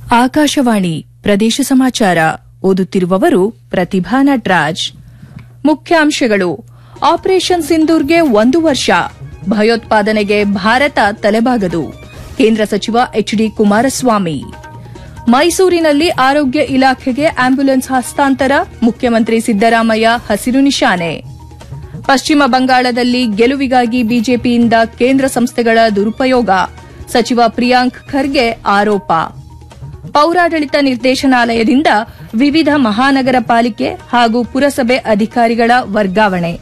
ಆಕಾಶವಾಣಿ ಪ್ರದೇಶ ಸಮಾಚಾರ ಓದುತ್ತಿರುವವರು ಪ್ರತಿಭಾ ನಟ್ರಾಜ್ ಮುಖ್ಯಾಂಶಗಳು ಆಪರೇಷನ್ ಸಿಂಧೂರ್ಗೆ ಒಂದು ವರ್ಷ ಭಯೋತ್ಪಾದನೆಗೆ ಭಾರತ ತಲೆಬಾಗದು ಕೇಂದ್ರ ಸಚಿವ ಎಚ್ಡಿ ಕುಮಾರಸ್ವಾಮಿ ಮೈಸೂರಿನಲ್ಲಿ ಆರೋಗ್ಯ ಇಲಾಖೆಗೆ ಆಂಬ್ಯುಲೆನ್ಸ್ ಹಸ್ತಾಂತರ ಮುಖ್ಯಮಂತ್ರಿ ಸಿದ್ದರಾಮಯ್ಯ ಹಸಿರು ನಿಶಾನೆ ಪಶ್ಚಿಮ ಬಂಗಾಳದಲ್ಲಿ ಗೆಲುವಿಗಾಗಿ ಬಿಜೆಪಿಯಿಂದ ಕೇಂದ್ರ ಸಂಸ್ಥೆಗಳ ದುರುಪಯೋಗ ಸಚಿವ ಪ್ರಿಯಾಂಕ್ ಖರ್ಗೆ ಆರೋಪ ಪೌರಾಡಳಿತ ನಿರ್ದೇಶನಾಲಯದಿಂದ ವಿವಿಧ ಮಹಾನಗರ ಪಾಲಿಕೆ ಹಾಗೂ ಪುರಸಭೆ ಅಧಿಕಾರಿಗಳ ವರ್ಗಾವಣೆ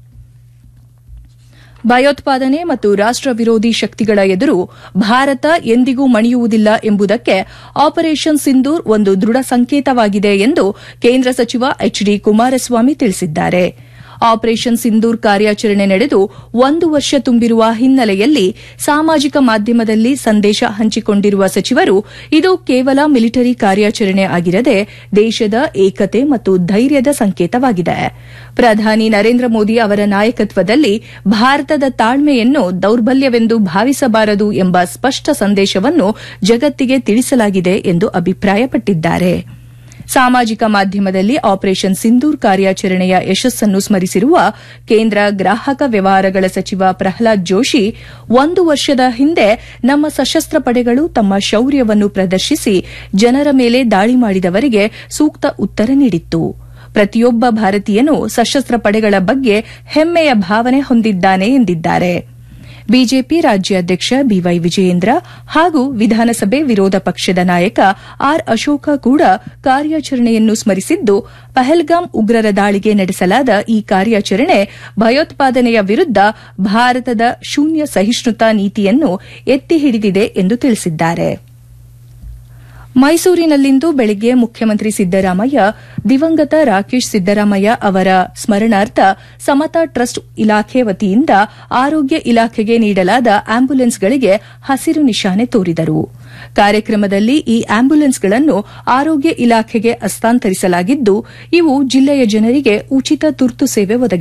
ಭಯೋತ್ಪಾದನೆ ಮತ್ತು ರಾಷ್ಟ ವಿರೋಧಿ ಶಕ್ತಿಗಳ ಎದುರು ಭಾರತ ಎಂದಿಗೂ ಮಣಿಯುವುದಿಲ್ಲ ಎಂಬುದಕ್ಕೆ ಆಪರೇಷನ್ ಸಿಂಧೂರ್ ಒಂದು ದೃಢ ಸಂಕೇತವಾಗಿದೆ ಎಂದು ಕೇಂದ್ರ ಸಚಿವ ಎಚ್ಡಿ ಕುಮಾರಸ್ವಾಮಿ ತಿಳಿಸಿದ್ದಾರೆ ಆಪರೇಷನ್ ಸಿಂಧೂರ್ ಕಾರ್ಯಾಚರಣೆ ನಡೆದು ಒಂದು ವರ್ಷ ತುಂಬಿರುವ ಹಿನ್ನೆಲೆಯಲ್ಲಿ ಸಾಮಾಜಿಕ ಮಾಧ್ಯಮದಲ್ಲಿ ಸಂದೇಶ ಹಂಚಿಕೊಂಡಿರುವ ಸಚಿವರು ಇದು ಕೇವಲ ಮಿಲಿಟರಿ ಕಾರ್ಯಾಚರಣೆ ಆಗಿರದೆ ದೇಶದ ಏಕತೆ ಮತ್ತು ಧೈರ್ಯದ ಸಂಕೇತವಾಗಿದೆ ಪ್ರಧಾನಿ ನರೇಂದ್ರ ಮೋದಿ ಅವರ ನಾಯಕತ್ವದಲ್ಲಿ ಭಾರತದ ತಾಳ್ಮೆಯನ್ನು ದೌರ್ಬಲ್ಯವೆಂದು ಭಾವಿಸಬಾರದು ಎಂಬ ಸ್ಪಷ್ಟ ಸಂದೇಶವನ್ನು ಜಗತ್ತಿಗೆ ತಿಳಿಸಲಾಗಿದೆ ಎಂದು ಅಭಿಪ್ರಾಯಪಟ್ಟಿದ್ದಾರೆ ಸಾಮಾಜಿಕ ಮಾಧ್ಯಮದಲ್ಲಿ ಆಪರೇಷನ್ ಸಿಂಧೂರ್ ಕಾರ್ಯಾಚರಣೆಯ ಯಶಸ್ಸನ್ನು ಸ್ಮರಿಸಿರುವ ಕೇಂದ್ರ ಗ್ರಾಹಕ ವ್ಯವಹಾರಗಳ ಸಚಿವ ಪ್ರಹ್ಲಾದ್ ಜೋಶಿ ಒಂದು ವರ್ಷದ ಹಿಂದೆ ನಮ್ಮ ಸಶಸ್ತ್ರ ಪಡೆಗಳು ತಮ್ಮ ಶೌರ್ಯವನ್ನು ಪ್ರದರ್ಶಿಸಿ ಜನರ ಮೇಲೆ ದಾಳಿ ಮಾಡಿದವರಿಗೆ ಸೂಕ್ತ ಉತ್ತರ ನೀಡಿತ್ತು ಪ್ರತಿಯೊಬ್ಬ ಭಾರತೀಯನೂ ಸಶಸ್ತ್ರ ಪಡೆಗಳ ಬಗ್ಗೆ ಹೆಮ್ಮೆಯ ಭಾವನೆ ಹೊಂದಿದ್ದಾನೆ ಎಂದಿದ್ದಾರೆ ಬಿಜೆಪಿ ರಾಜ್ಯಾಧ್ಯಕ್ಷ ಬಿವೈ ವಿಜಯೇಂದ್ರ ಹಾಗೂ ವಿಧಾನಸಭೆ ವಿರೋಧ ಪಕ್ಷದ ನಾಯಕ ಆರ್ ಅಶೋಕ ಕೂಡ ಕಾರ್ಯಾಚರಣೆಯನ್ನು ಸ್ಮರಿಸಿದ್ದು ಪಹಲ್ಗಾಮ್ ಉಗ್ರರ ದಾಳಿಗೆ ನಡೆಸಲಾದ ಈ ಕಾರ್ಯಾಚರಣೆ ಭಯೋತ್ಪಾದನೆಯ ವಿರುದ್ದ ಭಾರತದ ಶೂನ್ಯ ಸಹಿಷ್ಣುತಾ ನೀತಿಯನ್ನು ಎತ್ತಿ ಹಿಡಿದಿದೆ ಎಂದು ತಿಳಿಸಿದ್ದಾರೆ ಮೈಸೂರಿನಲ್ಲಿಂದು ಬೆಳಗ್ಗೆ ಮುಖ್ಯಮಂತ್ರಿ ಸಿದ್ದರಾಮಯ್ಯ ದಿವಂಗತ ರಾಕೇಶ್ ಸಿದ್ದರಾಮಯ್ಯ ಅವರ ಸ್ಮರಣಾರ್ಥ ಸಮತಾ ಟ್ರಸ್ಟ್ ಇಲಾಖೆ ವತಿಯಿಂದ ಆರೋಗ್ಯ ಇಲಾಖೆಗೆ ನೀಡಲಾದ ಆಂಬ್ಯುಲೆನ್ಸ್ಗಳಿಗೆ ಹಸಿರು ನಿಶಾನೆ ತೋರಿದರು ಕಾರ್ಯಕ್ರಮದಲ್ಲಿ ಈ ಆಂಬ್ಯುಲೆನ್ಸ್ಗಳನ್ನು ಆರೋಗ್ಯ ಇಲಾಖೆಗೆ ಹಸ್ತಾಂತರಿಸಲಾಗಿದ್ದು ಇವು ಜಿಲ್ಲೆಯ ಜನರಿಗೆ ಉಚಿತ ತುರ್ತು ಸೇವೆ ಒದಗಿಸಲಿವೆ